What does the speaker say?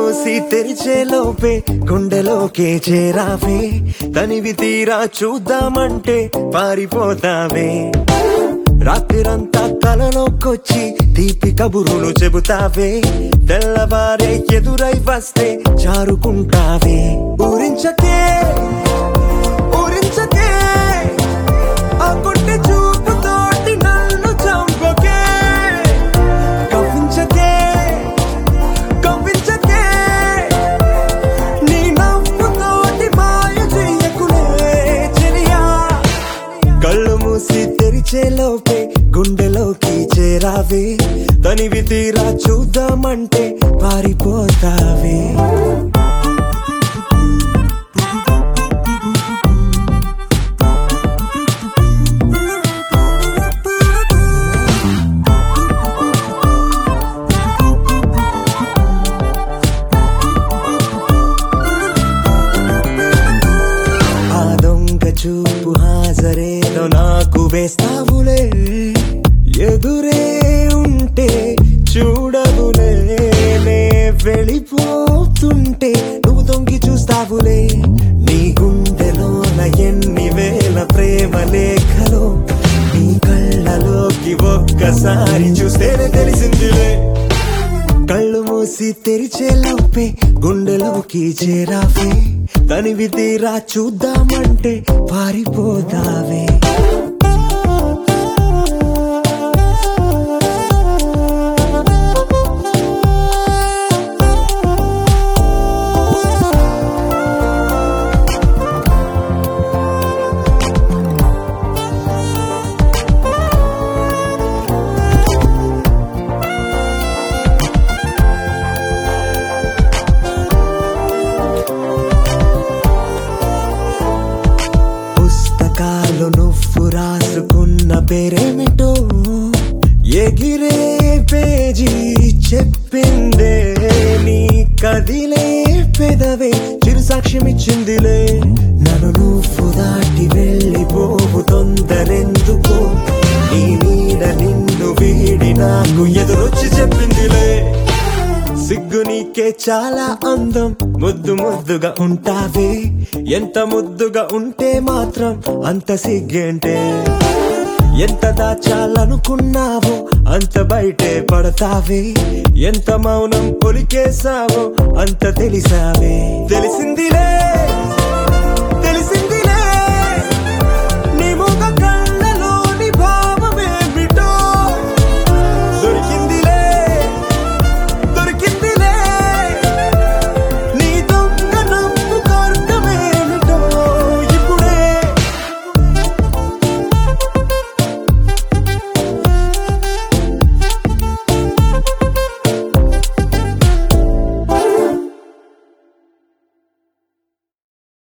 మూసి తెరిచే లోపే గుండెలోకే చేరావే తనివి తీరా చూద్దామంటే పారిపోతావే రాత్రిరంతా కలలోకొచ్చి తీపి కబురులు చెబుతావే తెల్లవారే ఎదురై వస్తే జారుకుంటావే ఊరించకే ఊరించకే ఆ కొట్టె చూపుతోటి నన్ను చంపకే కవ్వించకే కవ్వించకే నీ నవ్వుతోటి మాయ చెయ్యకులే చెలియా కళ్ళు మూసి తెరిచే లోపే గుండెలోకి చేరావే తనివి తీరా చూద్దామంటే పారిపోతావే ఆ దొంగ చూపు హాజరేదో నాకు వేస్తావులే ఎదురే ఉంటే చూడవులే నే వెళ్ళిపోతుంటే నువ్వు తొంగి చూస్తావులే నీ గుండెలోన ఎన్ని వేల ప్రేమ లేఖలో నీ కళ్ళలోకి ఒక్కసారి చూస్తేనే తెలిసిందిలే కళ్ళు మూసి తెరిచే లోపే గుండెలోకి చేరావే తనివి తీరా చూద్దామంటే పారిపోతావే పుస్తకాలు నువ్వు రాసుకున్న పేరేమిటో ఎగిరే పేజీ చెప్పిందే నీ కదిలే పెదవే చిరు సాక్ష్యమిచ్చిందిలే నన్ను నువ్వు దాటి వెళ్ళిపోవు తొందరెందుకో నీ నీడ నిన్ను వీడి నాకు ఎదురొచ్చి చెప్పిందిలే సిగ్గు నీకే చాలా అందం ముద్దు ముద్దుగా ఉంటావే ఎంత ముద్దుగా ఉంటే మాత్రం అంత సిగ్గేంటే ఎంత దాచాలనుకున్నావో అంత బయటే పడతావే ఎంత మౌనం ఒలికేసావో అంత తెలిసావే తెలిసిందిలే